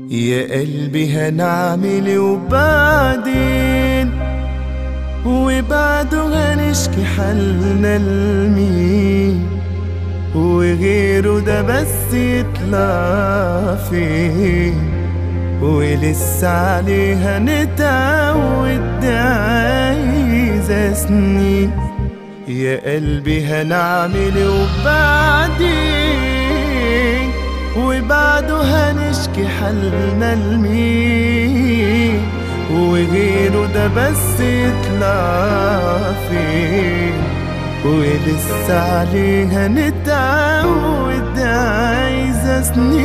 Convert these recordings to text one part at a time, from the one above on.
يا قلبي هنعمل وبعدين وبعده هنشكي حالنا لمين وغيره ده بس يطلع فين ولسه عليها نتعود دي عايزة سنين يا قلبي هنعمل وبعدين وبعده هنشكي حالنا لمين وغيره ده بس يطلع فين ولسه عليها نتعود عايزة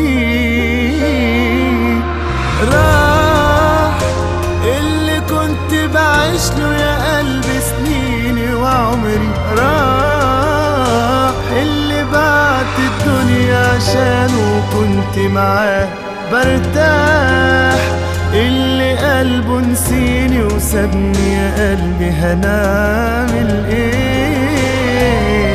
سنين راح اللي كنت بعيش له يا قلبي سنيني وعمري راح اللي بعت الدنيا عشانه كنت معاه برتاح اللي قلبه نسيني وسابني يا قلبي هنعمل ايه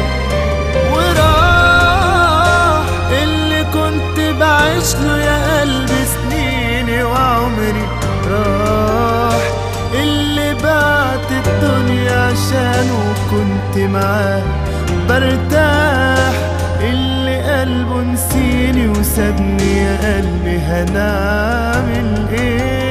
وراح اللي كنت بعيش له يا قلبي سنيني وعمري راح اللي بعت الدنيا عشانه كنت معاه برتاح اللي قلبه نسيني وسابني يا قلبي هنعمل ايه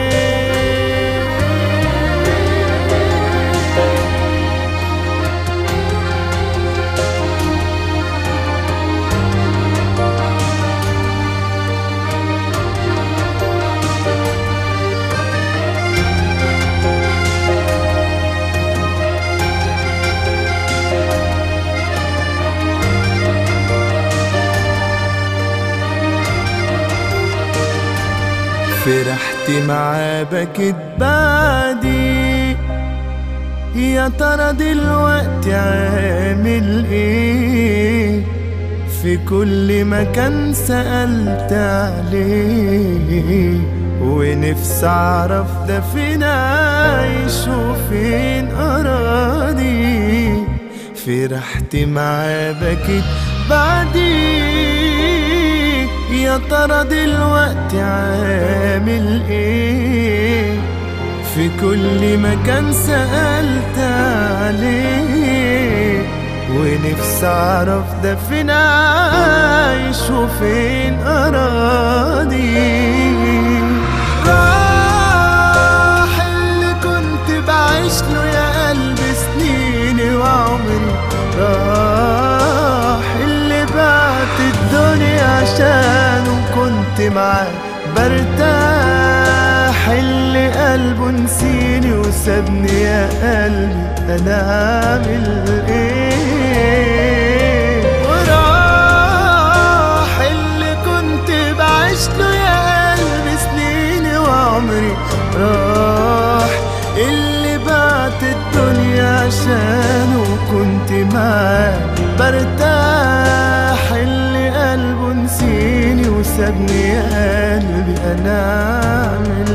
فرحت معاه بكت بعدي يا ترى دلوقتي عامل ايه في كل مكان سألت عليه ونفسي اعرف ده فين عايش وفين اراضي فرحت معاه بكت بعدي يا ترى دلوقتي عامل ايه في كل مكان سألت عليه ونفسي اعرف ده فين عايش وفين اراضي راح اللي كنت بعيش له يا قلبي سنيني وعمري راح اللي بعت الدنيا عشانه كنت معاه برتاح اللي قلبه نسيني وسابني يا قلبي انا عامل ايه وراح اللي كنت بعيش له يا قلبي سنيني وعمري راح اللي بعت الدنيا عشانه كنت معاه برتاح اللي قلبه نسيني وسابني يا قلبي انا اعمل